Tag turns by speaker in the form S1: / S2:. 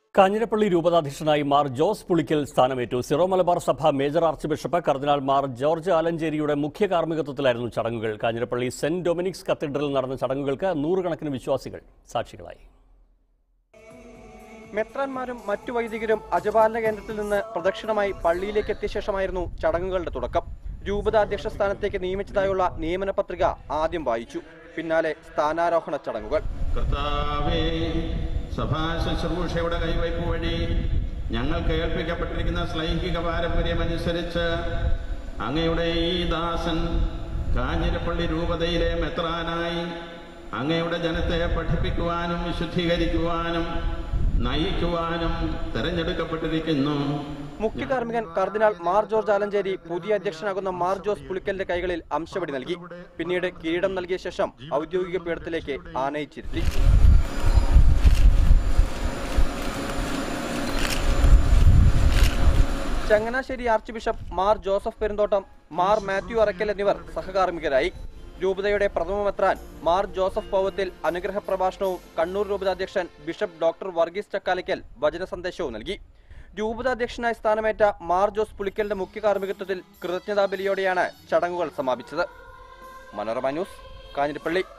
S1: കാഞ്ഞിരപ്പള്ളി രൂപതാധ്യക്ഷനായി മാർ ജോസ് പുളിക്കൽ സ്ഥാനമേറ്റു സിറോ മലബാർ സഭ മേജർ ആർച്ച് ബിഷപ്പ് കർദിനാൾ മാർ ജോർജ് ആലഞ്ചേരിയുടെ മുഖ്യ കാർമ്മികത്വത്തിലായിരുന്നു ചടങ്ങുകൾ കാഞ്ഞിരപ്പള്ളി സെന്റ് ഡൊമിനിക്സ് കത്തീഡ്രലിൽ നടന്ന ചടങ്ങുകൾക്ക് നൂറുകണക്കിന് വിശ്വാസികൾ സാക്ഷികളായി
S2: മെത്രാന്മാരും മറ്റു വൈദികരും അജപാലന കേന്ദ്രത്തിൽ നിന്ന് പ്രദക്ഷിണമായി പള്ളിയിലേക്ക് എത്തിയ ശേഷമായിരുന്നു ചടങ്ങുകളുടെ തുടക്കം രൂപതാധ്യക്ഷ സ്ഥാനത്തേക്ക് നിയമിച്ചതായുള്ള നിയമന പത്രിക ആദ്യം വായിച്ചു പിന്നാലെ സ്ഥാനാരോഹണ ചടങ്ങുകൾ
S3: കർത്താവേ സഭാ ശുശ്രൂഷയുടെ കൈവയ്പ് വഴി ഞങ്ങൾക്ക് ഏൽപ്പിക്കപ്പെട്ടിരിക്കുന്ന ശ്ലൈഹിക പാരമ്പര്യമനുസരിച്ച് അങ്ങയുടെ ഈ ദാസൻ കാഞ്ഞിരപ്പള്ളി രൂപതയിലെ മെത്രാനായി അങ്ങയുടെ ജനത്തെ പഠിപ്പിക്കുവാനും വിശുദ്ധീകരിക്കുവാനും നയിക്കുവാനും തെരഞ്ഞെടുക്കപ്പെട്ടിരിക്കുന്നു
S2: മുഖ്യ കാർമ്മികൻ കർദിനാൾ മാർ ജോർജ് ആലഞ്ചേരി പുതിയ അധ്യക്ഷനാകുന്ന മാർ ജോസ് പുളിക്കലിന്റെ കൈകളിൽ അംശവടി നൽകി പിന്നീട് കിരീടം നൽകിയ ശേഷം ഔദ്യോഗിക പീഠത്തിലേക്ക് ആനയിച്ചിരുത്തി Changanassery archbishop Mar Joseph Perumthottam Mar Mathew Arackal എന്നിവർ സഹകാർമ്മികരായി രൂപതയുടെ പ്രഥമ മെത്രാൻ മാർ ജോസഫ് പൗവത്തിൽ അനുഗ്രഹ പ്രഭാഷണവും കണ്ണൂർ രൂപതാധ്യക്ഷൻ ബിഷപ്പ് ഡോക്ടർ വർഗീസ് ചക്കാലയ്ക്കൽ വചന സന്ദേശവും നൽകി രൂപതാധ്യക്ഷനായി സ്ഥാനമേറ്റ മാർ ജോസ് പുളിക്കലിന്റെ മുഖ്യ കാർമ്മികത്വത്തിൽ കൃതജ്ഞതാ ബലിയോടെയാണ് ചടങ്ങുകൾ സമാപിച്ചത് മനോരമ ന്യൂസ് കാഞ്ഞിരപ്പള്ളി